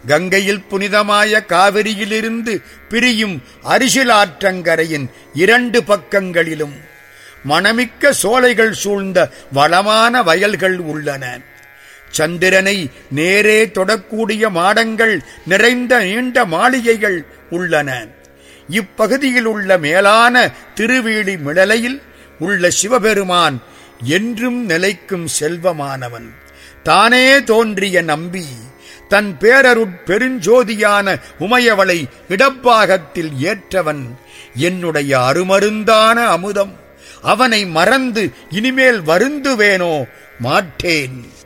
கங்கையில் புனிதமாய காவிரியிலிருந்து பிரியும் அரிசிலாற்றங்கரையின் இரண்டு பக்கங்களிலும் மணமிக்க சோலைகள் சூழ்ந்த வளமான வயல்கள் உள்ளன சந்திரனை நேரே தொடக்கூடிய மாடங்கள் நிறைந்த நீண்ட மாளிகைகள் உள்ளன இப்பகுதியில் உள்ள மேலான திருவீழி மிளலையில் உள்ள சிவபெருமான் என்றும் நிலைக்கும் செல்வமானவன் தானே தோன்றிய நம்பி தன் பேரருட் பெருஞ்சோதியான உமையவளை இடப்பாகத்தில் ஏற்றவன் என்னுடைய அருமருந்தான அமுதம் அவனை மறந்து இனிமேல் வருந்துவேனோ மாட்டேன்